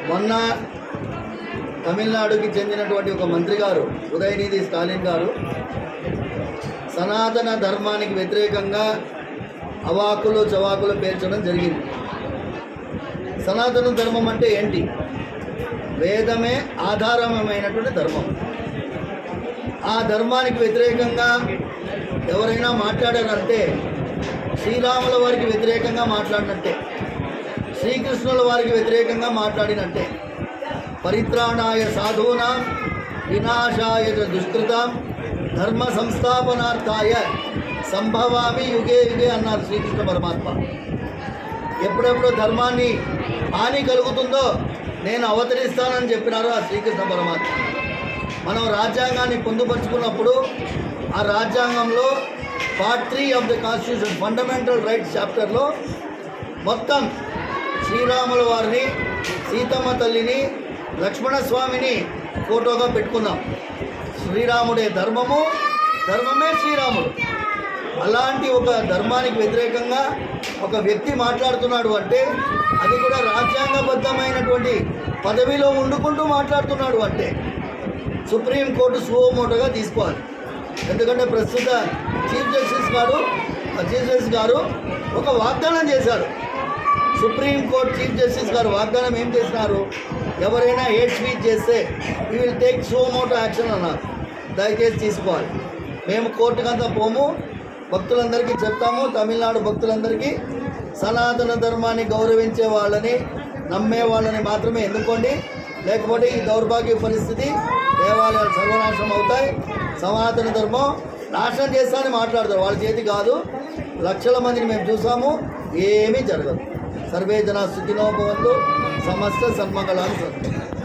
మొన్న తమిళనాడుకి చెందినటువంటి ఒక మంత్రి గారు ఉదయనిధి స్టాలిన్ గారు సనాతన ధర్మానికి వ్యతిరేకంగా అవాకులు చవాకులు పేర్చడం జరిగింది సనాతన ధర్మం అంటే ఏంటి వేదమే ఆధారమైనటువంటి ధర్మం ఆ ధర్మానికి వ్యతిరేకంగా ఎవరైనా మాట్లాడారంటే శ్రీరాముల వారికి వ్యతిరేకంగా మాట్లాడినట్టే శ్రీకృష్ణుల వారికి వ్యతిరేకంగా మాట్లాడినట్టే పరిత్రాణాయ సాధూనాం వినాశాయ చ దుష్కృతాం ధర్మ సంస్థాపనార్థాయ సంభవామి యుగే యుగే అన్నారు శ్రీకృష్ణ పరమాత్మ ఎప్పుడెప్పుడు ధర్మాన్ని హాని కలుగుతుందో నేను అవతరిస్తానని చెప్పినారు ఆ శ్రీకృష్ణ పరమాత్మ మనం రాజ్యాంగాన్ని పొందుపరుచుకున్నప్పుడు ఆ రాజ్యాంగంలో part three of the constitution fundamental rights చాప్టర్లో మొత్తం శ్రీరాముల వారిని సీతమ్మ తల్లిని లక్ష్మణస్వామిని ఫోటోగా పెట్టుకున్నాం శ్రీరాముడే ధర్మము ధర్మమే శ్రీరాముడు అలాంటి ఒక ధర్మానికి వ్యతిరేకంగా ఒక వ్యక్తి మాట్లాడుతున్నాడు అంటే అది కూడా రాజ్యాంగబద్ధమైనటువంటి పదవిలో ఉండుకుంటూ మాట్లాడుతున్నాడు అంటే సుప్రీంకోర్టు సువోమోటోగా తీసుకోవాలి ఎందుకంటే ప్రస్తుత చీఫ్ జస్టిస్ గారు చీఫ్ జస్టిస్ గారు ఒక వాగ్దానం చేశారు సుప్రీంకోర్టు చీఫ్ జస్టిస్ గారు వాగ్దానం ఏం చేసినారు ఎవరైనా హేట్ స్పీచ్ చేస్తే we will take suo motu action అన్నారు దయచేసి తీసుకోవాలి మేము కోర్టుకంతా పోము భక్తులందరికీ చెప్తాము తమిళనాడు భక్తులందరికీ సనాతన ధర్మాన్ని గౌరవించే వాళ్ళని నమ్మే వాళ్ళని మాత్రమే ఎన్నుకోండి లేకపోతే ఈ దౌర్భాగ్య పరిస్థితి దేవాలయాలు సర్వనాశనం అవుతాయి సనాతన ధర్మం నాశనం చేస్తామని మాట్లాడతారు వాళ్ళ చేతి కాదు లక్షల మందిని మేము చూసాము ఏమీ జరగదు సర్వే జన సుఖినో భవంతు సమస్త సన్మంగళాన్ని సంతు